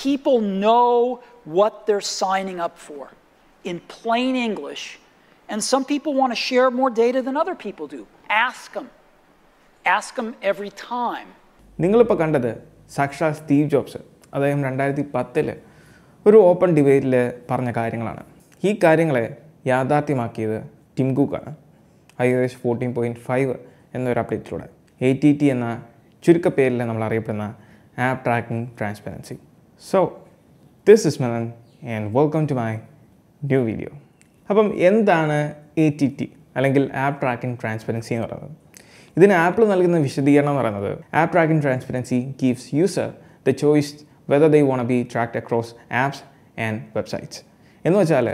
people know what they're signing up for in plain English. And some people want to share more data than other people do. Ask them. Ask them every time. നിങ്ങളിപ്പോൾ കണ്ടത് സാക്ഷാൽ Steve jobs അദ്ദേഹം രണ്ടായിരത്തി പത്തിൽ ഒരു open ഡിബേറ്റിൽ പറഞ്ഞ കാര്യങ്ങളാണ് ഈ കാര്യങ്ങളെ യാഥാർത്ഥ്യമാക്കിയത് ടിം കുക്കാണ് I O S fourteen point five എന്നൊരു അപ്ഡേറ്റിലൂടെ എ ടി ടി എന്ന ചുരുക്കപ്പേരിൽ നമ്മൾ അറിയപ്പെടുന്ന app tracking transparency so this is Menon and welcome to my new video അപ്പം എന്താണ് എ ടി ടി അല്ലെങ്കിൽ ആപ്പ് ട്രാക്കിംഗ് ട്രാൻസ്പെറൻസി എന്ന് പറയുന്നത് ഇതിന് ആപ്പിൾ നൽകുന്ന വിശദീകരണം എന്ന് പറയുന്നത് app tracking transparency gives user the choice whether they want be tracked across apps and websites എന്ന് വെച്ചാൽ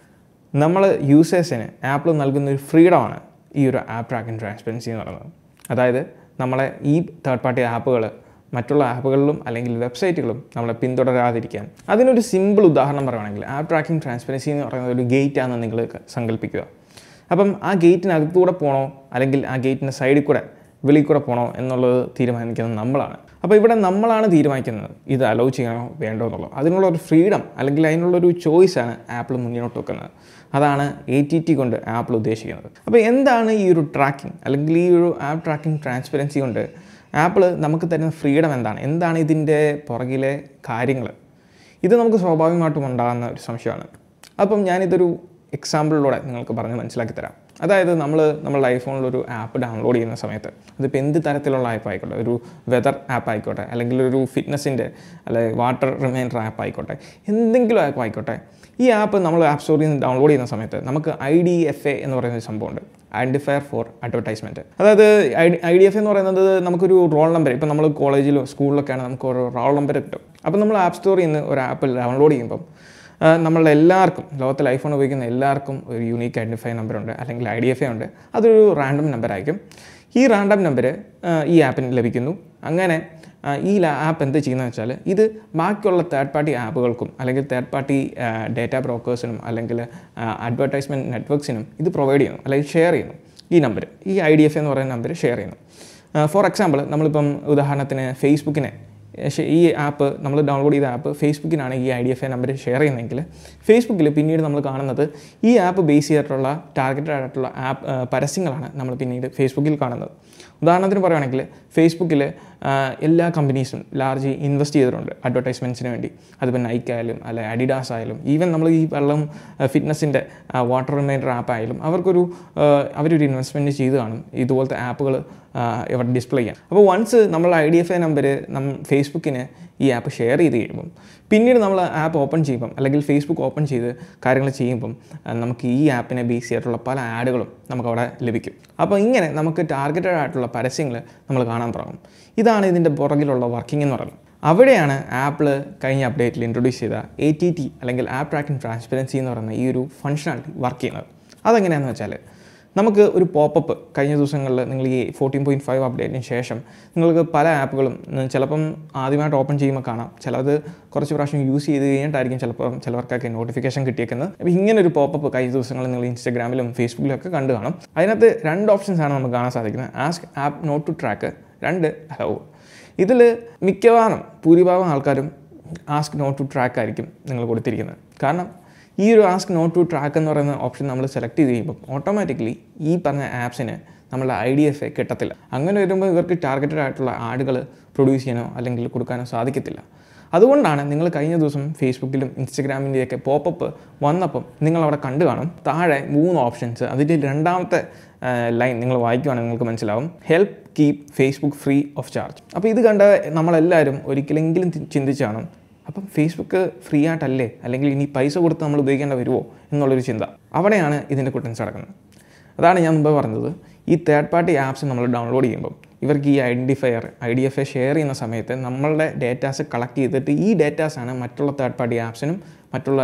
നമ്മൾ യൂസേഴ്സിന് ആപ്പിൾ നൽകുന്ന ഒരു ഫ്രീഡമാണ് ഈ ഒരു ആപ്പ് ട്രാക്കിംഗ് ട്രാൻസ്പെറൻസി എന്ന് പറയുന്നത് അതായത് നമ്മളെ ഈ തേർഡ് പാർട്ടി ആപ്പുകൾ മറ്റുള്ള ആപ്പുകളിലും അല്ലെങ്കിൽ വെബ്സൈറ്റുകളും നമ്മളെ പിന്തുടരാതിരിക്കാൻ അതിനൊരു സിമ്പിൾ ഉദാഹരണം പറയുകയാണെങ്കിൽ ആപ്പ് ട്രാക്കിംഗ് ട്രാൻസ്പെറൻസി എന്ന് പറയുന്നത് ഒരു ഗേറ്റ് ആണെന്ന് നിങ്ങൾ സങ്കല്പിക്കുക അപ്പം ആ ഗേറ്റിനകത്തൂടെ പോകണോ അല്ലെങ്കിൽ ആ ഗേറ്റിൻ്റെ സൈഡിൽ കൂടെ വെളിയിൽ കൂടെ പോകണോ എന്നുള്ളത് തീരുമാനിക്കുന്നത് നമ്മളാണ് അപ്പോൾ ഇവിടെ നമ്മളാണ് തീരുമാനിക്കുന്നത് ഇത് അലോ ചെയ്യണോ വേണ്ടോ എന്നുള്ളത് അതിനുള്ള ഒരു ഫ്രീഡം അല്ലെങ്കിൽ അതിനുള്ളൊരു ചോയ്സാണ് ആപ്പിൾ മുന്നോട്ട് വെക്കുന്നത് അതാണ് എ ടി ടി കൊണ്ട് ആപ്പിൾ ഉദ്ദേശിക്കുന്നത് അപ്പോൾ എന്താണ് ഈ ഒരു ട്രാക്കിംഗ് അല്ലെങ്കിൽ ഈ ഒരു ആപ്പ് ട്രാക്കിംഗ് ട്രാൻസ്പെറൻസി കൊണ്ട് ആപ്പിൾ നമുക്ക് തരുന്ന ഫ്രീഡം എന്താണ് എന്താണ് ഇതിൻ്റെ പുറകിലെ കാര്യങ്ങൾ ഇത് നമുക്ക് സ്വാഭാവികമായിട്ടും ഉണ്ടാകുന്ന ഒരു സംശയമാണ് അപ്പം ഞാനിതൊരു എക്സാമ്പിളിലൂടെ നിങ്ങൾക്ക് പറഞ്ഞ് മനസ്സിലാക്കി തരാം അതായത് നമ്മൾ നമ്മളുടെ ഐഫോണിൽ ഒരു ആപ്പ് ഡൗൺലോഡ് ചെയ്യുന്ന സമയത്ത് അതിപ്പോൾ എന്ത് തരത്തിലുള്ള ആപ്പ് ആയിക്കോട്ടെ ഒരു വെതർ ആപ്പ് ആയിക്കോട്ടെ അല്ലെങ്കിൽ ഒരു ഫിറ്റ്നസിൻ്റെ അല്ലെങ്കിൽ വാട്ടർ റിമൈൻഡർ ആപ്പ് ആയിക്കോട്ടെ എന്തെങ്കിലും ആപ്പ് ആയിക്കോട്ടെ ഈ ആപ്പ് നമ്മൾ ആപ്പ് സ്റ്റോറിൽ നിന്ന് ഡൗൺലോഡ് ചെയ്യുന്ന സമയത്ത് നമുക്ക് ഐ ഡി എഫ് എ എന്ന് പറയുന്ന ഒരു സംഭവമുണ്ട് ഐഡൻറ്റിഫയർ ഫോർ അഡ്വർടൈസ്മെൻറ്റ് അതായത് ഐ ഡി എഫ് എന്ന് പറയുന്നത് നമുക്കൊരു റോൾ നമ്പർ ഇപ്പോൾ നമ്മൾ കോളേജിലോ സ്കൂളിലൊക്കെയാണ് നമുക്ക് ഒരു റോൾ നമ്പർ കിട്ടും അപ്പോൾ നമ്മൾ ആപ്പ് സ്റ്റോറിൽ നിന്ന് ഒരു ആപ്പ് ഡൗൺലോഡ് ചെയ്യുമ്പം നമ്മളുടെ എല്ലാവർക്കും ലോകത്തിൽ ഐഫോൺ ഉപയോഗിക്കുന്ന എല്ലാവർക്കും ഒരു യൂണീക്ക് ഐഡൻറ്റിഫൈ നമ്പർ ഉണ്ട് അല്ലെങ്കിൽ ഐ ഡി എഫ് എ ഉണ്ട് അതൊരു റാൻഡം നമ്പർ ആയിരിക്കും ഈ റാൻഡം നമ്പർ ഈ ആപ്പിന് ലഭിക്കുന്നു അങ്ങനെ ഈ ആപ്പ് എന്ത് ചെയ്യുന്നതെന്ന് വെച്ചാൽ ഇത് ബാക്കിയുള്ള തേർഡ് പാർട്ടി ആപ്പുകൾക്കും അല്ലെങ്കിൽ തേർഡ് പാർട്ടി ഡേറ്റ ബ്രോക്കേഴ്സിനും അല്ലെങ്കിൽ അഡ്വർടൈസ്മെൻറ്റ് നെറ്റ്വർക്ക്സിനും ഇത് പ്രൊവൈഡ് ചെയ്യുന്നു അല്ലെങ്കിൽ ഷെയർ ചെയ്യുന്നു ഈ നമ്പർ ഈ ഐ ഡി എഫ് എന്ന് പറയുന്ന നമ്പർ ഷെയർ ചെയ്യുന്നു ഫോർ എക്സാമ്പിൾ നമ്മളിപ്പം ഉദാഹരണത്തിന് ഫേസ്ബുക്കിനെ ഈ ആപ്പ് നമ്മൾ ഡൗൺലോഡ് ചെയ്ത ആപ്പ് ഫേസ്ബുക്കിനാണ് ഈ I D F A number share ചെയ്യുന്നതെങ്കിൽ ഫേസ്ബുക്കിൽ പിന്നീട് നമ്മൾ കാണുന്നത് ഈ ആപ്പ് ബേസ് ചെയ്തിട്ടുള്ള ടാർഗറ്റഡ് ആയിട്ടുള്ള ആപ്പ് പരസ്യങ്ങളാണ് നമ്മൾ പിന്നീട് ഫേസ്ബുക്കിൽ കാണുന്നത് ഉദാഹരണത്തിന് പറയുകയാണെങ്കിൽ ഫേസ്ബുക്കിൽ എല്ലാ കമ്പനീസും ലാർജ് ഇൻവെസ്റ്റ് ചെയ്തിട്ടുണ്ട് അഡ്വർടൈസ്മെൻറ്റ്സിന് വേണ്ടി അതിപ്പോൾ നൈക്ക് ആയാലും അല്ലെ അഡിഡാസ് ആയാലും ഈവൻ നമ്മൾ ഈ വെള്ളം ഫിറ്റ്നസിൻ്റെ വാട്ടർ റിമൈൻഡർ ആപ്പ് ആയാലും അവർക്കൊരു അവരൊരു ഇൻവെസ്റ്റ്മെൻറ്റ് ചെയ്ത് കാണും ഇതുപോലത്തെ ആപ്പുകൾ ഇവിടെ ഡിസ്പ്ലേ ചെയ്യാൻ അപ്പോൾ വൺസ് നമ്മൾ I D F A number നം ഫേസ്ബുക്കിന് ഈ ആപ്പ് ഷെയർ ചെയ്ത് കഴിയുമ്പം പിന്നീട് നമ്മൾ ആപ്പ് ഓപ്പൺ ചെയ്യുമ്പം അല്ലെങ്കിൽ ഫേസ്ബുക്ക് ഓപ്പൺ ചെയ്ത് കാര്യങ്ങൾ ചെയ്യുമ്പം നമുക്ക് ഈ ആപ്പിനെ ബേസ് ചെയ്തിട്ടുള്ള പല ആഡുകളും നമുക്കവിടെ ലഭിക്കും അപ്പോൾ ഇങ്ങനെ നമുക്ക് ടാർഗറ്റഡ് ആയിട്ടുള്ള പരസ്യങ്ങൾ നമ്മൾ കാണാൻ തുടങ്ങും ഇതാണ് ഇതിൻ്റെ പുറകിലുള്ള വർക്കിംഗ് എന്ന് പറയുന്നത് അവിടെയാണ് ആപ്പിൾ കഴിഞ്ഞ അപ്ഡേറ്റിൽ ഇൻട്രൊഡ്യൂസ് ചെയ്ത എ ടി ടി അല്ലെങ്കിൽ ആപ്പ് ട്രാക്കിംഗ് ട്രാൻസ്പെറൻസി എന്ന് പറയുന്ന ഈ ഒരു ഫംഗ്ഷനാലിറ്റി വർക്ക് ചെയ്യുന്നത് അതെങ്ങനെയാണെന്ന് വെച്ചാൽ നമുക്ക് ഒരു പോപ്പപ്പ് കഴിഞ്ഞ ദിവസങ്ങളിൽ നിങ്ങൾ ഈ ഫോർട്ടീൻ പോയിൻറ്റ് ഫൈവ് അപ്ഡേറ്റിന് ശേഷം നിങ്ങൾക്ക് പല ആപ്പുകളും ചിലപ്പം ആദ്യമായിട്ട് ഓപ്പൺ ചെയ്യുമ്പോൾ കാണാം ചിലത് കുറച്ച് പ്രാവശ്യം യൂസ് ചെയ്ത് കഴിഞ്ഞിട്ടായിരിക്കും ചിലപ്പം ചിലവർക്കൊക്കെ നോട്ടിഫിക്കേഷൻ കിട്ടിയേക്കുന്നത് അപ്പോൾ ഇങ്ങനെ ഒരു പോപ്പപ്പ് കഴിഞ്ഞ ദിവസങ്ങളിൽ നിങ്ങൾ ഇൻസ്റ്റാഗ്രാമിലും ഫേസ്ബുക്കിലും ഒക്കെ കണ്ടു കാണും അതിനകത്ത് രണ്ട് ഓപ്ഷൻസ് ആണ് നമുക്ക് കാണാൻ സാധിക്കുന്നത് ask app not to track രണ്ട് ഹലോ ഇതിൽ മിക്കവാറും ഭൂരിഭാഗം ആൾക്കാരും ആസ്ക് നോട്ട് ടു ട്രാക്ക് ആയിരിക്കും നിങ്ങൾ കൊടുത്തിരിക്കുന്നത് കാരണം ഈ ഒരു ആസ്ക് നോട്ട് ടു ട്രാക്ക് എന്ന് പറയുന്ന ഓപ്ഷൻ നമ്മൾ സെലക്ട് ചെയ്ത് കഴിയുമ്പോൾ ഓട്ടോമാറ്റിക്കലി ഈ പറഞ്ഞ ആപ്സിന് നമ്മളുടെ ഐ ഡി എഫ് കിട്ടത്തില്ല അങ്ങനെ വരുമ്പോൾ ഇവർക്ക് ടാർഗറ്റഡ് ആയിട്ടുള്ള ആഡുകൾ പ്രൊഡ്യൂസ് ചെയ്യാനോ അല്ലെങ്കിൽ കൊടുക്കാനോ സാധിക്കത്തില്ല അതുകൊണ്ടാണ് നിങ്ങൾ കഴിഞ്ഞ ദിവസം ഫേസ്ബുക്കിലും ഇൻസ്റ്റഗ്രാമിൻ്റെയൊക്കെ പോപ്പപ്പ് വന്നപ്പം നിങ്ങൾ അവിടെ കണ്ടു കാണും താഴെ മൂന്ന് ഓപ്ഷൻസ് അതിൻ്റെ രണ്ടാമത്തെ ലൈൻ നിങ്ങൾ വായിക്കുവാണെങ്കിൽ നിങ്ങൾക്ക് മനസ്സിലാവും help keep Facebook free of charge അപ്പോൾ ഇത് കണ്ട നമ്മളെല്ലാവരും ഒരിക്കലെങ്കിലും ചിന്തിച്ച് കാണും അപ്പം ഫേസ്ബുക്ക് ഫ്രീ ആയിട്ടല്ലേ അല്ലെങ്കിൽ ഇനി പൈസ കൊടുത്ത് നമ്മൾ ഉപയോഗിക്കേണ്ട വരുമോ എന്നുള്ളൊരു ചിന്ത അവിടെയാണ് ഇതിൻ്റെ കുട്ടൻസ് നടക്കുന്നത് അതാണ് ഞാൻ മുമ്പ് പറഞ്ഞത് ഈ തേർഡ് പാർട്ടി ആപ്സ് നമ്മൾ ഡൗൺലോഡ് ചെയ്യുമ്പോൾ ഇവർക്ക് ഈ identifier I D F A share ചെയ്യുന്ന സമയത്ത് നമ്മളുടെ ഡേറ്റാസ് കളക്ട് ചെയ്തിട്ട് ഈ ഡേറ്റാസാണ് മറ്റുള്ള തേർഡ് പാർട്ടി ആപ്സിനും മറ്റുള്ള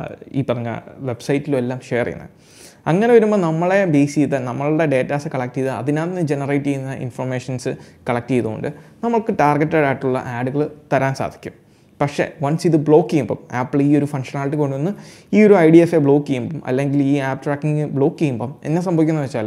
ഈ പറഞ്ഞ വെബ്സൈറ്റിലും എല്ലാം ഷെയർ ചെയ്യുന്നത് അങ്ങനെ വരുമ്പോൾ നമ്മളെ ബേസ് ചെയ്ത് നമ്മളുടെ ഡേറ്റാസ് കളക്ട് ചെയ്ത് അതിനകത്ത് നിന്ന് ജനറേറ്റ് ചെയ്യുന്ന ഇൻഫർമേഷൻസ് കളക്ട് ചെയ്തുകൊണ്ട് നമുക്ക് ടാർഗറ്റഡ് ആയിട്ടുള്ള ആഡുകൾ തരാൻ സാധിക്കും പക്ഷേ വൺസ് ഇത് ബ്ലോക്ക് ചെയ്യുമ്പം ആപ്പിൾ ഈ ഒരു ഫംഗ്ഷനാലിറ്റി കൊണ്ടുവന്ന് ഈ ഒരു I D F A block ചെയ്യുമ്പം അല്ലെങ്കിൽ ഈ ആപ്പ് ട്രാക്കിംഗ് ബ്ലോക്ക് ചെയ്യുമ്പം എന്നെ സംഭവിക്കുന്നത് വെച്ചാൽ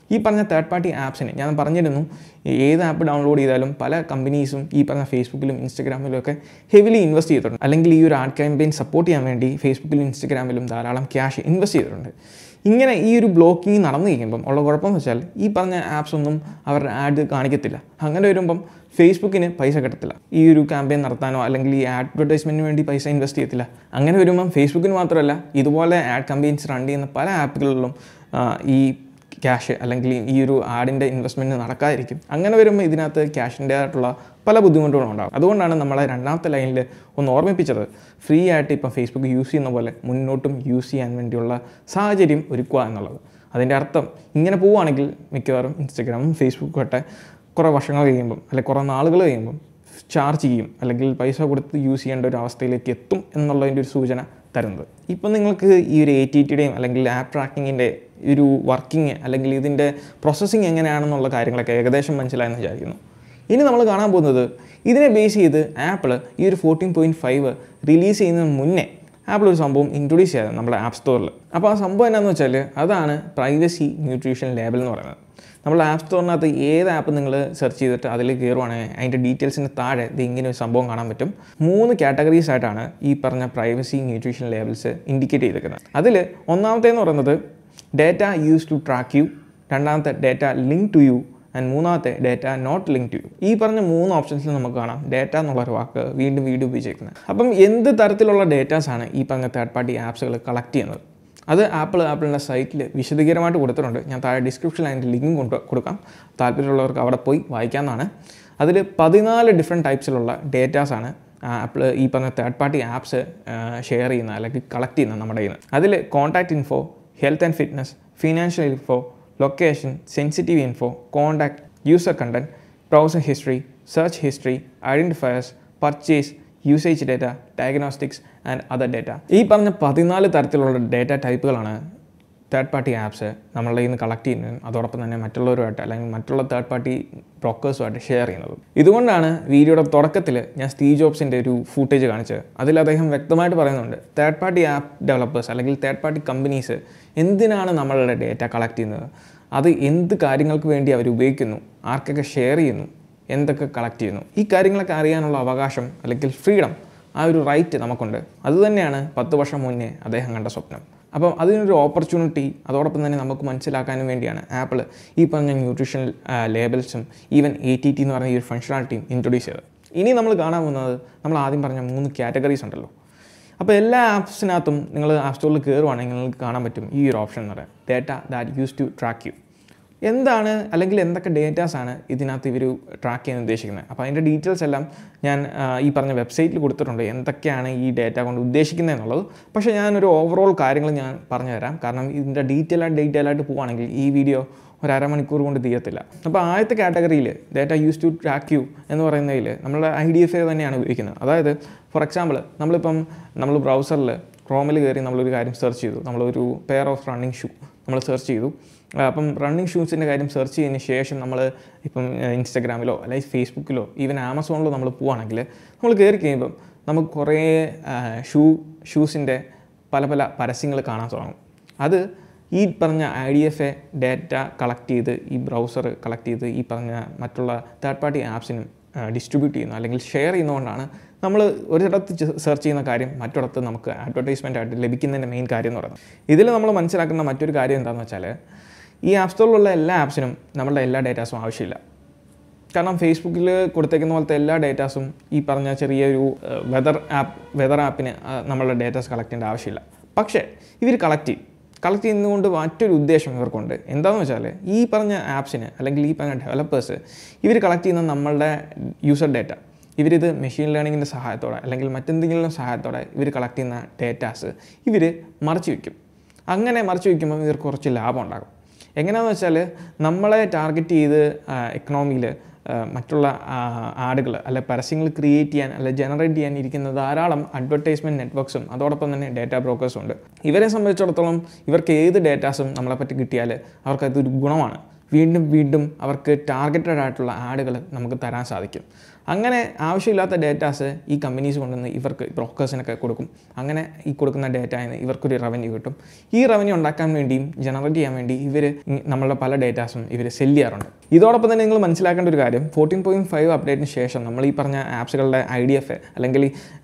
ഈ പറഞ്ഞ തേർഡ് പാർട്ടി ആപ്സിന് ഞാൻ പറഞ്ഞിരുന്നു ഏത് ആപ്പ് ഡൗൺലോഡ് ചെയ്താലും പല കമ്പനീസും ഈ പറഞ്ഞ ഫേസ്ബുക്കിലും ഇൻസ്റ്റഗ്രാമിലും ഒക്കെ ഹെവിലി ഇൻവെസ്റ്റ് ചെയ്തിട്ടുണ്ട് അല്ലെങ്കിൽ ഈ ഒരു ആഡ് ക്യാമ്പയിൻ സപ്പോർട്ട് ചെയ്യാൻ വേണ്ടി ഫേസ്ബുക്കിലും ഇൻസ്റ്റഗ്രാമിലും ധാരാളം ക്യാഷ് ഇൻവെസ്റ്റ് ചെയ്തിട്ടുണ്ട് ഇങ്ങനെ ഈ ഒരു ബ്ലോക്കിങ് നടന്നു കഴിയുമ്പം ഉള്ള കുഴപ്പമെന്ന് വെച്ചാൽ ഈ പറഞ്ഞ ആപ്സ് ഒന്നും അവരുടെ ആഡ് കാണിക്കത്തില്ല അങ്ങനെ വരുമ്പം ഫേസ്ബുക്കിന് പൈസ കിട്ടത്തില്ല ഈ ഒരു ക്യാമ്പയിൻ നടത്താനോ അല്ലെങ്കിൽ ഈ അഡ്വർടൈസ്മെൻറ്റിന് വേണ്ടി പൈസ ഇൻവെസ്റ്റ് ചെയ്യത്തില്ല അങ്ങനെ വരുമ്പം ഫേസ്ബുക്കിന് മാത്രമല്ല ഇതുപോലെ ആഡ് ക്യാമ്പയിൻസ് റൺ ചെയ്യുന്ന പല ആപ്പുകളിലും ആ, ഈ ക്യാഷ് അല്ലെങ്കിൽ ഈ ഒരു ആഡിൻ്റെ ഇൻവെസ്റ്റ്മെൻറ്റ് നടക്കാതിരിക്കും അങ്ങനെ വരുമ്പോൾ ഇതിനകത്ത് ക്യാഷിൻ്റെ ആയിട്ടുള്ള പല ബുദ്ധിമുട്ടുകളും ഉണ്ടാകും അതുകൊണ്ടാണ് നമ്മളെ രണ്ടാമത്തെ ലൈനിൽ ഒന്ന് ഓർമ്മിപ്പിച്ചത് ഫ്രീ ആയിട്ട് ഇപ്പം ഫേസ്ബുക്ക് യൂസ് ചെയ്യുന്ന പോലെ മുന്നോട്ടും യൂസ് ചെയ്യാൻ വേണ്ടിയുള്ള സാഹചര്യം ഒരുക്കുക എന്നുള്ളത് അതിൻ്റെ അർത്ഥം ഇങ്ങനെ പോവുകയാണെങ്കിൽ മിക്കവാറും ഇൻസ്റ്റഗ്രാമും ഫേസ്ബുക്കും ഒക്കെ കുറേ വർഷങ്ങൾ കഴിയുമ്പം അല്ലെങ്കിൽ കുറേ നാളുകൾ കഴിയുമ്പം ചാർജ് ചെയ്യും അല്ലെങ്കിൽ പൈസ കൊടുത്ത് യൂസ് ചെയ്യേണ്ട ഒരു അവസ്ഥയിലേക്ക് എത്തും എന്നുള്ളതിൻ്റെ ഒരു സൂചന തരുന്നത് ഇപ്പം നിങ്ങൾക്ക് ഈ ഒരു എ ടി ടിയുടെയും അല്ലെങ്കിൽ ആപ്പ് ട്രാക്കിങ്ങിൻ്റെ ഒരു വർക്കിംഗ് അല്ലെങ്കിൽ ഇതിൻ്റെ പ്രോസസ്സിങ് എങ്ങനെയാണെന്നുള്ള കാര്യങ്ങളൊക്കെ ഏകദേശം മനസ്സിലായെന്ന് വിചാരിക്കുന്നു ഇനി നമ്മൾ കാണാൻ പോകുന്നത് ഇതിനെ ബേസ് ചെയ്ത് ആപ്പിൾ ഈ ഒരു ഫോർട്ടീൻ പോയിൻറ്റ് ഫൈവ് റിലീസ് ചെയ്യുന്നതിന് മുന്നേ ആപ്പിൾ ഒരു സംഭവം ഇൻട്രൊഡ്യൂസ് ചെയ്തത് നമ്മുടെ ആപ്പ് സ്റ്റോറിൽ അപ്പോൾ ആ സംഭവം എന്താണെന്ന് വെച്ചാൽ അതാണ് പ്രൈവസി ന്യൂട്രീഷൻ ലേബൽ എന്ന് പറയുന്നത് നമ്മൾ ആപ്പ് സ്റ്റോറിനകത്ത് ഏത് ആപ്പ് നിങ്ങൾ സെർച്ച് ചെയ്തിട്ട് അതിൽ കയറുവാണെങ്കിൽ അതിൻ്റെ ഡീറ്റെയിൽസിന് താഴെ ഇത് ഇങ്ങനെ ഒരു സംഭവം കാണാൻ പറ്റും മൂന്ന് കാറ്റഗറീസ് ആയിട്ടാണ് ഈ പറഞ്ഞ പ്രൈവസി ന്യൂട്രീഷൻ ലേബൽസ് ഇൻഡിക്കേറ്റ് ചെയ്തിരിക്കുന്നത് അതിൽ ഒന്നാമത്തേന്ന് പറയുന്നത് data use to track you രണ്ടാമത്തെ data link to you and മൂന്നാമത്തെ data not link to you ഈ പറഞ്ഞ മൂന്ന് ഓപ്ഷൻസിൽ നമുക്ക് കാണാം ഡേറ്റ എന്നുള്ളൊരു വാക്ക് വീണ്ടും വീണ്ടും ഉപയോഗിച്ചിരിക്കുന്നത് അപ്പം എന്ത് തരത്തിലുള്ള ഡേറ്റാസാണ് ഈ പറഞ്ഞ തേർഡ് പാർട്ടി ആപ്സുകൾ കളക്ട് ചെയ്യുന്നത് അത് ആപ്പിൾ ആപ്പിളിൻ്റെ സൈറ്റിൽ വിശദീകരമായിട്ട് കൊടുത്തിട്ടുണ്ട് ഞാൻ താഴെ ഡിസ്ക്രിപ്ഷനിൽ അതിൻ്റെ ലിങ്കും കൊണ്ട് കൊടുക്കാം താല്പര്യമുള്ളവർക്ക് അവിടെ പോയി വായിക്കാവുന്നതാണ് അതിൽ പതിനാല് ഡിഫറെൻറ്റ് ടൈപ്സിലുള്ള ഡേറ്റാസാണ് ആപ്പിൾ ഈ പറഞ്ഞ തേർഡ് പാർട്ടി ആപ്സ് ഷെയർ ചെയ്യുന്ന അല്ലെങ്കിൽ കളക്ട് ചെയ്യുന്ന നമ്മുടെ കയ്യിൽ നിന്ന് അതിൽ contact info health and fitness financial info location sensitive info contact user content browser history search history identifiers purchase usage data diagnostics and other data ഈ പറഞ്ഞ പതിനാല് തരത്തിലുള്ള ഡേറ്റ ടൈപ്പുകളാണ് തേർഡ് പാർട്ടി ആപ്സ് നമ്മളുടെ കയ്യിൽ നിന്ന് കളക്ട് ചെയ്യുന്നതും അതോടൊപ്പം തന്നെ മറ്റുള്ളവരുമായിട്ട് അല്ലെങ്കിൽ മറ്റുള്ള തേർഡ് പാർട്ടി ബ്രോക്കേഴ്സുമായിട്ട് ഷെയർ ചെയ്യുന്നതും ഇതുകൊണ്ടാണ് വീഡിയോയുടെ തുടക്കത്തിൽ ഞാൻ സ്റ്റീവ് ജോബ്സിൻ്റെ ഒരു ഫൂട്ടേജ് കാണിച്ചത് അതിൽ അദ്ദേഹം വ്യക്തമായിട്ട് പറയുന്നുണ്ട് തേർഡ് പാർട്ടി ആപ്പ് ഡെവലപ്പേഴ്സ് അല്ലെങ്കിൽ തേർഡ് പാർട്ടി കമ്പനീസ് എന്തിനാണ് നമ്മളുടെ ഡേറ്റ കളക്ട് ചെയ്യുന്നത് അത് എന്ത് കാര്യങ്ങൾക്ക് വേണ്ടി അവർ ഉപയോഗിക്കുന്നു ആർക്കൊക്കെ ഷെയർ ചെയ്യുന്നു എന്തൊക്കെ കളക്ട് ചെയ്യുന്നു ഈ കാര്യങ്ങളൊക്കെ അറിയാനുള്ള അവകാശം അല്ലെങ്കിൽ ഫ്രീഡം ആ ഒരു റൈറ്റ് നമുക്കുണ്ട് അതുതന്നെയാണ് പത്ത് വർഷം മുന്നേ അദ്ദേഹം കണ്ട സ്വപ്നം അപ്പം അതിനൊരു ഓപ്പർച്യൂണിറ്റി അതോടൊപ്പം തന്നെ നമുക്ക് മനസ്സിലാക്കാനും വേണ്ടിയാണ് ആപ്പിൾ ഈ പറഞ്ഞ ന്യൂട്രീഷണൽ ലേബൽസും ഈവൻ എ ടി ടി എന്ന് പറഞ്ഞ ഈ ഒരു ഫംഗ്ഷനാലിറ്റിയും ഇൻട്രൊഡ്യൂസ് ചെയ്തത് ഇനി നമ്മൾ കാണാൻ പോകുന്നത് നമ്മൾ ആദ്യം പറഞ്ഞ മൂന്ന് കാറ്റഗറീസ് ഉണ്ടല്ലോ അപ്പോൾ എല്ലാ ആപ്സിനകത്തും നിങ്ങൾ ആപ്പ് സ്റ്റോറിൽ കയറുവാണെങ്കിൽ നിങ്ങൾക്ക് കാണാൻ പറ്റും ഈ ഒരു ഓപ്ഷൻ എന്ന് പറയാം data that use to track you എന്താണ് അല്ലെങ്കിൽ എന്തൊക്കെ ഡേറ്റാസാണ് ഇതിനകത്ത് ഇവർ ട്രാക്ക് ചെയ്യാൻ ഉദ്ദേശിക്കുന്നത് അപ്പോൾ അതിൻ്റെ ഡീറ്റെയിൽസ് എല്ലാം ഞാൻ ആ, ഈ പറഞ്ഞ വെബ്സൈറ്റിൽ കൊടുത്തിട്ടുണ്ട് എന്തൊക്കെയാണ് ഈ ഡേറ്റ കൊണ്ട് ഉദ്ദേശിക്കുന്നത് എന്നുള്ളത് പക്ഷേ ഞാനൊരു ഓവറോൾ കാര്യങ്ങൾ ഞാൻ പറഞ്ഞു തരാം കാരണം ഇതിൻ്റെ ഡീറ്റെയിൽ ആയിട്ട് ഡീറ്റെയിൽ ആയിട്ട് പോവുകയാണെങ്കിൽ ഈ വീഡിയോ ഒരു അരമണിക്കൂർ കൊണ്ട് തീരത്തില്ല അപ്പോൾ ആദ്യത്തെ കാറ്റഗറിയിൽ data use to track you എന്ന് പറയുന്നതിൽ നമ്മുടെ ഐ ഡി എഫ് എ തന്നെയാണ് ഉപയോഗിക്കുന്നത് അതായത് ഫോർ എക്സാമ്പിൾ നമ്മളിപ്പം നമ്മൾ ബ്രൗസറിൽ ക്രോമിൽ കയറി നമ്മളൊരു കാര്യം സെർച്ച് ചെയ്തു നമ്മളൊരു പെയർ ഓഫ് റണ്ണിങ് ഷൂ നമ്മൾ സെർച്ച് ചെയ്തു ആ, അപ്പം റണ്ണിങ് ഷൂസിൻ്റെ കാര്യം സെർച്ച് ചെയ്തതിന് ശേഷം നമ്മൾ ഇപ്പം ഇൻസ്റ്റഗ്രാമിലോ അല്ലെങ്കിൽ ഫേസ്ബുക്കിലോ ഈവൻ ആമസോണിലോ നമ്മൾ പോവുകയാണെങ്കിൽ നമ്മൾ കയറി കഴിയുമ്പം നമുക്ക് കുറേ ഷൂ ഷൂസിൻ്റെ പല പല പരസ്യങ്ങൾ കാണാൻ തുടങ്ങും അത് ഈ പറഞ്ഞ I D F A data collect ചെയ്ത് ഈ ബ്രൗസർ കളക്ട് ചെയ്ത് ഈ പറഞ്ഞ മറ്റുള്ള തേർഡ് പാർട്ടി ആപ്സിനും ഡിസ്ട്രിബ്യൂട്ട് ചെയ്യുന്നു അല്ലെങ്കിൽ ഷെയർ ചെയ്യുന്നതുകൊണ്ടാണ് നമ്മൾ ഒരിടത്ത് സെർച്ച് ചെയ്യുന്ന കാര്യം മറ്റൊരിടത്ത് നമുക്ക് അഡ്വർടൈസ്മെൻ്റ് ആയിട്ട് ലഭിക്കുന്നതിൻ്റെ മെയിൻ കാര്യം എന്ന് പറയുന്നത് ഇതിൽ നമ്മൾ മനസ്സിലാക്കുന്ന മറ്റൊരു കാര്യം എന്താണെന്ന് വെച്ചാൽ ഈ ആപ്പ് സ്റ്റോറിലുള്ള എല്ലാ ആപ്സിനും നമ്മളുടെ എല്ലാ ഡേറ്റാസും ആവശ്യമില്ല കാരണം ഫേസ്ബുക്കിൽ കൊടുത്തേക്കുന്ന പോലത്തെ എല്ലാ ഡേറ്റാസും ഈ പറഞ്ഞ ചെറിയൊരു വെതർ ആപ്പ് വെതർ ആപ്പിന് ആ, നമ്മളുടെ ഡേറ്റാസ് കളക്ട് ചെയ്യേണ്ട ആവശ്യമില്ല പക്ഷേ ഇവർ കളക്ട് ചെയ്യും കളക്ട് ചെയ്യുന്നതുകൊണ്ട് മറ്റൊരു ഉദ്ദേശം ഇവർക്കുണ്ട് എന്താണെന്ന് വെച്ചാൽ ഈ പറഞ്ഞ ആപ്സിന് അല്ലെങ്കിൽ ഈ പറഞ്ഞ ഡെവലപ്പേഴ്സ് ഇവർ കളക്ട് ചെയ്യുന്ന നമ്മളുടെ യൂസർ ഡേറ്റ ഇവരിത് മെഷീൻ ലേണിങ്ങിൻ്റെ സഹായത്തോടെ അല്ലെങ്കിൽ മറ്റെന്തെങ്കിലും സഹായത്തോടെ ഇവർ കളക്ട് ചെയ്യുന്ന ഡേറ്റാസ് ഇവർ മറച്ചു വയ്ക്കും അങ്ങനെ മറച്ചു വയ്ക്കുമ്പോൾ ഇവർക്ക് കുറച്ച് ലാഭം ഉണ്ടാകും എങ്ങനെയാണെന്ന് വെച്ചാൽ നമ്മളെ ടാർഗറ്റ് ചെയ്ത് എക്കണോമിയിൽ മറ്റുള്ള ആഡുകൾ അല്ലെ പരസ്യങ്ങൾ ക്രിയേറ്റ് ചെയ്യാൻ അല്ലെ ജനറേറ്റ് ചെയ്യാൻ ഇരിക്കുന്ന ധാരാളം അഡ്വർടൈസ്മെൻറ്റ് നെറ്റ്വർക്ക്സും അതോടൊപ്പം തന്നെ ഡേറ്റ ബ്രോക്കേഴ്സും ഉണ്ട് ഇവരെ സംബന്ധിച്ചിടത്തോളം ഇവർക്ക് ഏത് ഡേറ്റാസും നമ്മളെപ്പറ്റി കിട്ടിയാൽ അവർക്കതൊരു ഗുണമാണ് വീണ്ടും വീണ്ടും അവർക്ക് ടാർഗറ്റഡ് ആയിട്ടുള്ള ആഡുകൾ നമുക്ക് തരാൻ സാധിക്കും അങ്ങനെ ആവശ്യമില്ലാത്ത ഡേറ്റാസ് ഈ കമ്പനീസ് കൊണ്ടുവന്ന് ഇവർക്ക് ബ്രോക്കേഴ്സിനൊക്കെ കൊടുക്കും അങ്ങനെ ഈ കൊടുക്കുന്ന ഡേറ്റയിൽ നിന്ന് ഇവർക്കൊരു റവന്യൂ കിട്ടും ഈ റവന്യൂ ഉണ്ടാക്കാൻ വേണ്ടിയും ജനറേറ്റ് ചെയ്യാൻ വേണ്ടി ഇവർ നമ്മളുടെ പല ഡേറ്റാസും ഇവർ സെല് ചെയ്യാറുണ്ട് ഇതോടൊപ്പം തന്നെ നിങ്ങൾ മനസ്സിലാക്കേണ്ട ഒരു കാര്യം ഫോർട്ടീൻ പോയിൻറ്റ് ഫൈവ് അപ്ഡേറ്റിന് ശേഷം നമ്മൾ ഈ പറഞ്ഞ ആപ്സുകളുടെ ഐ ഡി എഫ് അല്ലെങ്കിൽ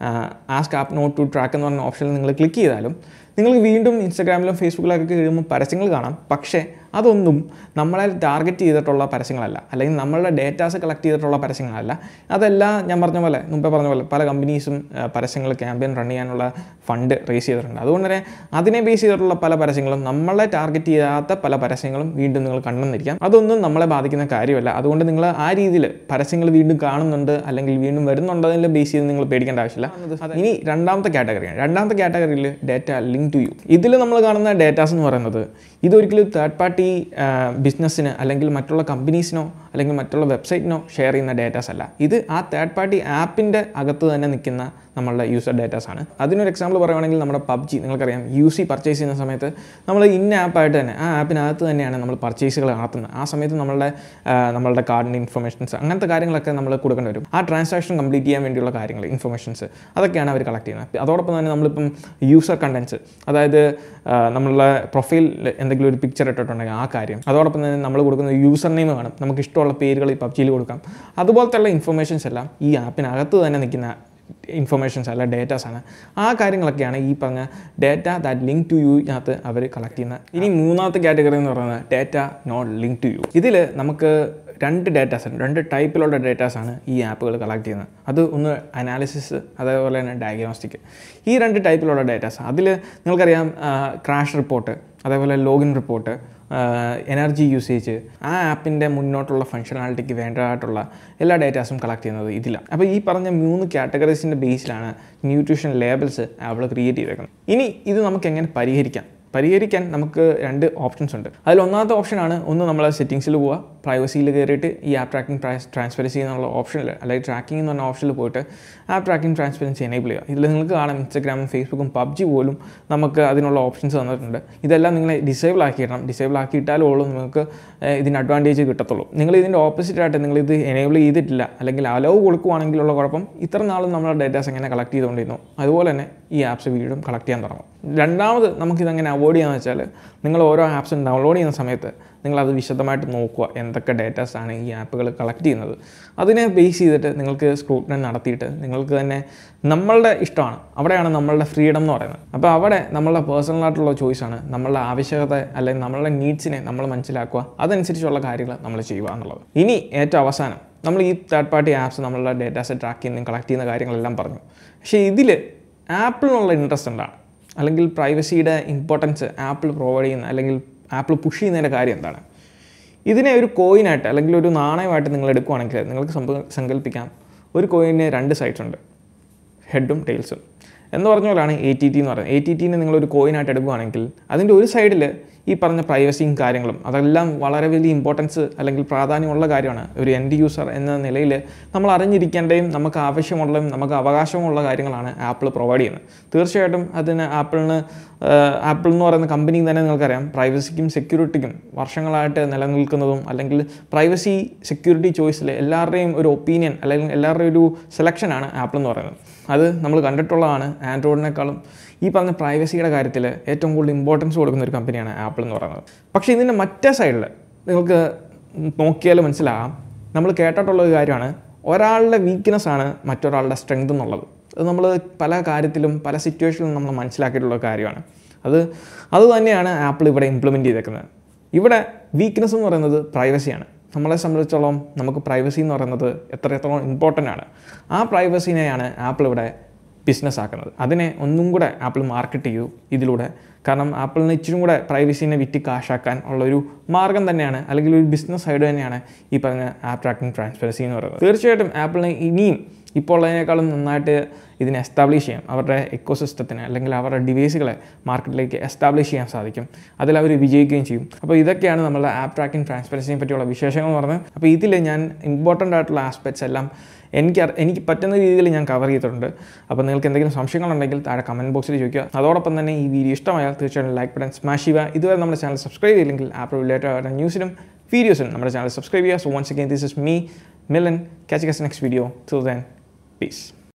ask app not to track എന്ന് പറഞ്ഞ ഓപ്ഷനിൽ നിങ്ങൾ ക്ലിക്ക് ചെയ്താലും നിങ്ങൾക്ക് വീണ്ടും ഇൻസ്റ്റാഗ്രാമിലും ഫേസ്ബുക്കിലൊക്കെ കഴിയുമ്പോൾ പരസ്യങ്ങൾ കാണാം പക്ഷേ അതൊന്നും നമ്മളെ ടാർഗറ്റ് ചെയ്തിട്ടുള്ള പരസ്യങ്ങളല്ല അല്ലെങ്കിൽ നമ്മളുടെ ഡേറ്റാസ് കളക്ട് ചെയ്തിട്ടുള്ള പരസ്യങ്ങളല്ല അതെല്ലാം ഞാൻ പറഞ്ഞ പോലെ മുമ്പേ പറഞ്ഞ പോലെ പല കമ്പനീസും പരസ്യങ്ങൾ ക്യാമ്പയിൻ റൺ ചെയ്യാനുള്ള ഫണ്ട് റേസ് ചെയ്തിട്ടുണ്ട് അതുകൊണ്ട് തന്നെ അതിനെ ബേസ് ചെയ്തിട്ടുള്ള പല പരസ്യങ്ങളും നമ്മളെ ടാർഗറ്റ് ചെയ്യാത്ത പല പരസ്യങ്ങളും വീണ്ടും നിങ്ങൾ കണ്ടെന്നിരിക്കാം അതൊന്നും നമ്മളെ ബാധിക്കുന്ന കാര്യമല്ല അതുകൊണ്ട് നിങ്ങൾ ആ രീതിയിൽ പരസ്യങ്ങൾ വീണ്ടും കാണുന്നുണ്ട് അല്ലെങ്കിൽ വീണ്ടും വരുന്നുണ്ടതിൽ ബേസ് ചെയ്ത് നിങ്ങൾ പേടിക്കേണ്ട ആവശ്യമില്ല ഇനി രണ്ടാമത്തെ കാറ്റഗറിയാണ് രണ്ടാമത്തെ കാറ്റഗറിയിൽ ഡേറ്റ ലിങ്ക് ടു യു ഇതിൽ നമ്മൾ കാണുന്ന ഡേറ്റാസ് എന്ന് പറയുന്നത് ഇതൊരിക്കലും തേർഡ് പാർട്ടി ബിസിനസ്സിന് അല്ലെങ്കിൽ മറ്റുള്ള കമ്പനീസിനോ അല്ലെങ്കിൽ മറ്റുള്ള വെബ്സൈറ്റിനോ ഷെയർ ചെയ്യുന്ന ഡേറ്റാസ് അല്ല ഇത് ആ തേർഡ് പാർട്ടി ആപ്പിൻ്റെ അകത്ത് തന്നെ നിൽക്കുന്ന നമ്മളുടെ യൂസർ ഡേറ്റാസ് ആണ് അതിനൊരു എക്സാമ്പിൾ പറയുവാണെങ്കിൽ നമ്മുടെ പബ്ജി നിങ്ങൾക്കറിയാം യു സി പർച്ചേസ് ചെയ്യുന്ന സമയത്ത് നമ്മൾ ഇന്ന ആപ്പായിട്ട് തന്നെ ആ ആപ്പിനകത്ത് തന്നെയാണ് നമ്മൾ പർച്ചേസുകൾ നടത്തുന്നത് ആ സമയത്ത് നമ്മളുടെ നമ്മളുടെ കാർഡിൻ്റെ ഇൻഫർമേഷൻസ് അങ്ങനത്തെ കാര്യങ്ങളൊക്കെ നമ്മൾ കൊടുക്കേണ്ടി വരും ആ ട്രാൻസാക്ഷൻ കംപ്ലീറ്റ് ചെയ്യാൻ വേണ്ടിയുള്ള കാര്യങ്ങൾ ഇൻഫർമേഷൻസ് അതൊക്കെയാണ് അവർ കളക്ട് ചെയ്യുന്നത് അതോടൊപ്പം തന്നെ നമ്മളിപ്പം യൂസർ കണ്ടൻസ് അതായത് നമ്മളുടെ പ്രൊഫൈലിൽ എന്തെങ്കിലും ഒരു പിക്ചർ ഇട്ടിട്ടുണ്ടെങ്കിൽ ആ കാര്യം അതോടൊപ്പം തന്നെ നമ്മൾ കൊടുക്കുന്ന യൂസർ നെയിം കാണും നമുക്ക് ഇഷ്ടമുള്ള പേരുകൾ ഈ പബ്ജിയിൽ കൊടുക്കാം അതുപോലത്തെ ഇൻഫർമേഷൻസ് എല്ലാം ഈ ആപ്പിനകത്ത് തന്നെ നിൽക്കുന്ന ഇൻഫർമേഷൻസ് അല്ല ഡേറ്റാസ് ആണ് ആ കാര്യങ്ങളൊക്കെയാണ് ഈ പറഞ്ഞ ഡേറ്റ ദാറ്റ് ലിങ്ക് ടു യുനകത്ത് അവർ കളക്ട് ചെയ്യുന്നത് ഇനി മൂന്നാമത്തെ കാറ്റഗറി എന്ന് പറയുന്നത് data not link to you ഇതിൽ നമുക്ക് രണ്ട് ഡേറ്റാസ് ഉണ്ട് രണ്ട് ടൈപ്പിലുള്ള ഡേറ്റാസ് ആണ് ഈ ആപ്പുകൾ കളക്ട് ചെയ്യുന്നത് അത് ഒന്ന് അനാലിസിസ് അതേപോലെ തന്നെ ഡയഗ്നോസ്റ്റിക് ഈ രണ്ട് ടൈപ്പിലുള്ള ഡേറ്റാസ് അതിൽ നിങ്ങൾക്കറിയാം ക്രാഷ് റിപ്പോർട്ട് അതേപോലെ ലോഗിൻ റിപ്പോർട്ട് എനർജി യൂസേജ് ആ ആപ്പിൻ്റെ മുന്നോട്ടുള്ള ഫങ്ഷണാലിറ്റിക്ക് വേണ്ടതായിട്ടുള്ള എല്ലാ ഡേറ്റാസും കളക്ട് ചെയ്യുന്നത് ഇതിലാണ് അപ്പോൾ ഈ പറഞ്ഞ മൂന്ന് കാറ്റഗറീസിൻ്റെ ബേസിലാണ് ന്യൂട്രീഷൻ ലേബൽസ് ആപ്പിൾ ക്രിയേറ്റ് ചെയ്തേക്കുന്നത് ഇനി ഇത് നമുക്ക് എങ്ങനെ പരിഹരിക്കാം പരിഹരിക്കാൻ നമുക്ക് രണ്ട് ഓപ്ഷൻസ് ഉണ്ട് അതിൽ ഒന്നാമത്തെ ഓപ്ഷനാണ് ഒന്ന് നമ്മൾ സെറ്റിങ്സിൽ പോവുക പ്രൈവസിയിൽ കയറിയിട്ട് ഈ ആപ്പ് ട്രാക്കിംഗ് ട്രാൻസ്പെറൻസി എന്നുള്ള ഓപ്ഷനിൽ അല്ലെങ്കിൽ ട്രാക്കിംഗ് എന്ന് പറഞ്ഞ ഓപ്ഷനിൽ പോയിട്ട് ആപ്പ് ട്രാക്കിംഗ് ട്രാൻസ്പെറൻസി എനേബിൾ ചെയ്യുക ഇതിൽ നിങ്ങൾക്ക് കാണാം ഇൻസ്റ്റാഗ്രാമും ഫേസ്ബുക്കും പബ്ജി പോലും നമുക്ക് അതിനുള്ള ഓപ്ഷൻസ് തന്നിട്ടുണ്ട് ഇതെല്ലാം നിങ്ങളെ ഡിസേബിൾ ആക്കിയിടണം ഡിസേബിൾ ആക്കിയിട്ടാലേ ഉള്ളൂ നിങ്ങൾക്ക് ഇതിന് അഡ്വാൻറ്റേജ് കിട്ടത്തുള്ളൂ നിങ്ങൾ ഇതിൻ്റെ ഓപ്പോസിറ്റ് ആയിട്ട് നിങ്ങൾ ഇത് എനേബിൾ ചെയ്തിട്ടില്ല അല്ലെങ്കിൽ അലവ് കൊടുക്കുവാണെങ്കിലുള്ള കുഴപ്പം ഇത്ര നാളും നമ്മുടെ ഡേറ്റാസ് എങ്ങനെ കളക്ട് ചെയ്തുകൊണ്ടിരുന്നു അതുപോലെ തന്നെ ഈ ആപ്സ് വീണ്ടും കളക്ട് ചെയ്യാൻ തുടങ്ങും രണ്ടാമത് നമുക്കിതെങ്ങനെ അവോയ്ഡ് ചെയ്യാന്ന് വെച്ചാൽ നിങ്ങൾ ഓരോ ആപ്സും ഡൗൺലോഡ് ചെയ്യുന്ന സമയത്ത് നിങ്ങളത് വിശദമായിട്ട് നോക്കുക എന്തൊക്കെ ഡേറ്റാസ് ആണ് ഈ ആപ്പുകൾ കളക്ട് ചെയ്യുന്നത് അതിനെ ബേസ് ചെയ്തിട്ട് നിങ്ങൾക്ക് സ്ക്രൂട്ടിനെ നടത്തിയിട്ട് നിങ്ങൾക്ക് തന്നെ നമ്മളുടെ ഇഷ്ടമാണ് അവിടെയാണ് നമ്മളുടെ ഫ്രീഡം എന്ന് പറയുന്നത് അപ്പോൾ അവിടെ നമ്മളുടെ പേഴ്സണൽ ആയിട്ടുള്ള ചോയ്സാണ് നമ്മളുടെ ആവശ്യകത അല്ലെങ്കിൽ നമ്മളുടെ നീഡ്സിനെ നമ്മൾ മനസ്സിലാക്കുക അതനുസരിച്ചുള്ള കാര്യങ്ങൾ നമ്മൾ ചെയ്യുക എന്നുള്ളത് ഇനി ഏറ്റവും അവസാനം നമ്മൾ ഈ തേർഡ് പാർട്ടി ആപ്സ് നമ്മളുടെ ഡേറ്റാസ് ട്രാക്ക് ചെയ്യുന്നതും കളക്ട് ചെയ്യുന്ന കാര്യങ്ങളെല്ലാം പറഞ്ഞു പക്ഷേ ഇതിൽ ആപ്പിളിനുള്ള ഇൻട്രസ്റ്റ് എന്താണ് അല്ലെങ്കിൽ പ്രൈവസിയുടെ ഇമ്പോർട്ടൻസ് ആപ്പിൾ പ്രൊവൈഡ് ചെയ്യുന്ന അല്ലെങ്കിൽ ആപ്പിൾ പുഷ് ചെയ്യുന്നതിൻ്റെ കാര്യം എന്താണ് ഇതിനെ ഒരു കോയിനായിട്ട് അല്ലെങ്കിൽ ഒരു നാണയമായിട്ട് നിങ്ങൾ എടുക്കുവാണെങ്കിൽ നിങ്ങൾക്ക് സംഭ- സങ്കല്പിക്കാം ഒരു കോയിന് രണ്ട് സൈഡ്സ് ഉണ്ട് ഹെഡും ടെയിൽസും എന്ന് പറഞ്ഞ പോലെയാണ് എ ടി ടി എന്ന് പറയുന്നത് എ ടി ടീനെ നിങ്ങളൊരു കോയിനായിട്ട് എടുക്കുകയാണെങ്കിൽ അതിൻ്റെ ഒരു സൈഡിൽ ഈ പറഞ്ഞ പ്രൈവസിയും കാര്യങ്ങളും അതെല്ലാം വളരെ വലിയ ഇമ്പോർട്ടൻസ് അല്ലെങ്കിൽ പ്രാധാന്യമുള്ള കാര്യമാണ് ഒരു എൻഡ് യൂസർ എന്ന നിലയിൽ നമ്മൾ അറിഞ്ഞിരിക്കേണ്ടതും നമുക്ക് ആവശ്യമുള്ളതും നമുക്ക് അവകാശമുള്ള കാര്യങ്ങളാണ് ആപ്പിൾ പ്രൊവൈഡ് ചെയ്യുന്നത് തീർച്ചയായിട്ടും അതിന് ആപ്പിളിന് ആപ്പിൾ എന്ന് പറയുന്ന കമ്പനി തന്നെ നിങ്ങൾക്കറിയാം പ്രൈവസിക്കും സെക്യൂരിറ്റിക്കും വർഷങ്ങളായിട്ട് നിലനിൽക്കുന്നതും അല്ലെങ്കിൽ പ്രൈവസി സെക്യൂരിറ്റി ചോയ്സിൽ എല്ലാവരുടെയും ഒരു ഒപ്പീനിയൻ അല്ലെങ്കിൽ എല്ലാവരുടെയും ഒരു സെലക്ഷനാണ് ആപ്പിൾ എന്ന് പറയുന്നത് അത് നമ്മൾ കണ്ടിട്ടുള്ളതാണ് ആൻഡ്രോയിഡിനേക്കാളും ഈ പറഞ്ഞ പ്രൈവസിയുടെ കാര്യത്തിൽ ഏറ്റവും കൂടുതൽ ഇമ്പോർട്ടൻസ് കൊടുക്കുന്ന ഒരു കമ്പനിയാണ് ആപ്പിൾ എന്ന് പറയുന്നത് പക്ഷേ ഇതിൻ്റെ മറ്റേ സൈഡിൽ നിങ്ങൾക്ക് നോക്കിയാൽ മനസ്സിലാകാം നമ്മൾ കേട്ടിട്ടുള്ള ഒരു കാര്യമാണ് ഒരാളുടെ വീക്ക്നെസ് ആണ് മറ്റൊരാളുടെ സ്ട്രെങ്ത് എന്നുള്ളത് അത് നമ്മൾ പല കാര്യത്തിലും പല സിറ്റുവേഷനിലും നമ്മൾ മനസ്സിലാക്കിയിട്ടുള്ള കാര്യമാണ് അത് അത് തന്നെയാണ് ആപ്പിൾ ഇവിടെ ഇംപ്ലിമെൻറ്റ് ചെയ്തേക്കുന്നത് ഇവിടെ വീക്ക്നെസ് എന്ന് പറയുന്നത് പ്രൈവസിയാണ് നമ്മളെ സംബന്ധിച്ചോളം നമുക്ക് പ്രൈവസി എന്ന് പറയുന്നത് എത്രത്തോളം ഇമ്പോർട്ടൻ്റ് ആണ് ആ പ്രൈവസിനെയാണ് ആപ്പിൾ ഇവിടെ ബിസിനസ് ആക്കുന്നത് അതിനെ ഒന്നും കൂടെ ആപ്പിൾ മാർക്കറ്റ് ചെയ്യൂ ഇതിലൂടെ കാരണം ആപ്പിളിന് ഇച്ചിരി കൂടെ പ്രൈവസീനെ വിറ്റ് കാശാക്കാൻ ഉള്ളൊരു മാർഗം തന്നെയാണ് അല്ലെങ്കിൽ ഒരു ബിസിനസ് സൈഡ് തന്നെയാണ് ഈ പറഞ്ഞ ആപ്പ് ട്രാക്കിംഗ് ട്രാൻസ്പെറൻസി എന്ന് പറയുന്നത് തീർച്ചയായിട്ടും ആപ്പിളിന് ഇനിയും ഇപ്പോൾ ഉള്ളതിനേക്കാളും നന്നായിട്ട് ഇതിനെ എസ്റ്റാബ്ലിഷ് ചെയ്യാം അവരുടെ എക്കോസിസ്റ്റത്തിന് അല്ലെങ്കിൽ അവരുടെ ഡിവൈസുകളെ മാർക്കറ്റിലേക്ക് എസ്റ്റാബ്ലിഷ് ചെയ്യാൻ സാധിക്കും അതിൽ അവർ വിജയിക്കുകയും ചെയ്യും അപ്പോൾ ഇതൊക്കെയാണ് നമ്മളുടെ ആപ്പ് ട്രാക്കിംഗ് ട്രാൻസ്പെറൻസിനെ പറ്റിയുള്ള വിശേഷങ്ങൾ എന്ന് പറഞ്ഞത് അപ്പോൾ ഇതിൽ ഞാൻ ഇമ്പോർട്ടൻ്റ് ആയിട്ടുള്ള ആസ്പെക്ട്സ് എല്ലാം എനിക്ക് അറി- എനിക്ക് പറ്റുന്ന രീതിയിൽ ഞാൻ കവർ ചെയ്തിട്ടുണ്ട് അപ്പോൾ നിങ്ങൾക്ക് എന്തെങ്കിലും സംശയങ്ങളുണ്ടെങ്കിൽ താഴെ കമൻറ്റ് ബോക്സിൽ ചോദിക്കുക അതോടൊപ്പം തന്നെ ഈ വീഡിയോ ഇഷ്ടമായാൽ തീർച്ചയായിട്ടും ലൈക്ക് ബട്ടൺ സ്മാഷ് ചെയ്യുക ഇതുവരെ നമ്മുടെ ചാനൽ സബ്സ്ക്രൈബ് ചെയ്തില്ലെങ്കിൽ ആപ്പ് റിലേറ്റഡ് ആയിട്ടുള്ള ന്യൂസിനും വീഡിയോസിനും നമ്മുടെ ചാനൽ സബ്സ്ക്രൈബ് ചെയ്യുക so once again this is me Milan catch you guys next video till then peace